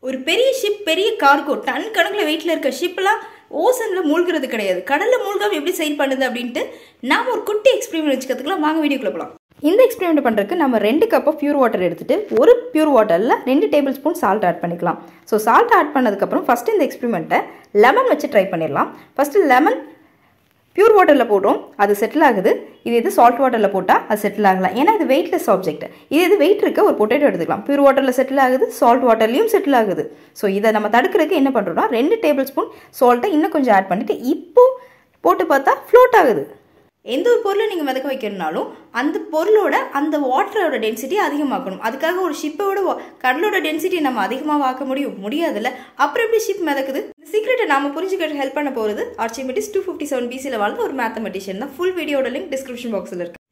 ஒரு பெரிய ஷிப் பெரிய கார்கோ டன் கணக்கில் வெயிட்டில் இருக்க ஷிப்லாம் ஓசனில் மூழ்கிறது கிடையாது கடலில் மூழ்காம எப்படி செயல் பண்ணுது அப்படின்ட்டு நாம் ஒரு குட்டி எக்ஸ்பெரிமெண்ட் வச்சு கற்றுக்கலாம் வாங்க வீடியோக்குள்ள போகலாம் இந்த எக்ஸ்பெரிமெண்ட் பண்ணுறதுக்கு நம்ம ரெண்டு கப் ஆஃப் பியூர் வாட்டர் எடுத்துட்டு ஒரு பியூர் வாட்டரில் ரெண்டு டேபிள் ஸ்பூன் சால்ட் ஆட் பண்ணிக்கலாம் ஸோ சால்ட் ஆட் பண்ணதுக்கப்புறம் ஃபஸ்ட்டு இந்த எக்ஸ்பெரிமெண்ட்டை லெமன் வச்சு ட்ரை பண்ணிடலாம் ஃபஸ்ட்டு லெமன் பியூர் வாட்டரில் போடுறோம் அது செட்டில் ஆகுது இது இது சால்ட் வாட்டரில் போட்டால் அது செட்டில் ஆகலாம் ஏன்னா இது வெயிட்லெஸ் ஆப்ஜெக்ட் இது இது வெயிட் இருக்க ஒரு பொட்டேட்டோ எடுத்துக்கலாம் பியூர் வாட்டரில் செட்டில் ஆகுது சால்ட் வாட்டர்லையும் செட்டில் ஆகுது ஸோ இதை நம்ம தடுக்கிறதுக்கு என்ன பண்ணுறோம்னா ரெண்டு டேபிள் ஸ்பூன் சால்ட்டை இன்னும் கொஞ்சம் ஆட் பண்ணிவிட்டு இப்போ போட்டு பார்த்தா ஃப்ளோட் ஆகுது எந்த ஒரு பொருளை நீங்கள் மிதக்க வைக்கணும்னாலும் அந்த பொருளோட அந்த வாட்டரோட டென்சிட்டி அதிகமாக்கணும் அதுக்காக ஒரு ஷிப்போட கடலோட டென்சிட்டி நம்ம அதிகமாக ஆக்க முடியும் முடியாதுல்ல அப்புறம் எப்படி ஷிப் மிதக்குது இந்த சீக்ரெட்டை நாம புரிஞ்சுக்கிட்டு ஹெல்ப் பண்ண போகிறது ஆர்ச்சிமெட்டிஸ் டூ ஃபிஃப்டி செவன் பிசியில் வாழ்ந்த ஒரு மேத்தமெட்டிஷியன் தான் ஃபுல் வீடியோட லிங்க் டிஸ்கிரிப்ஷன் பாக்ஸில் இருக்கு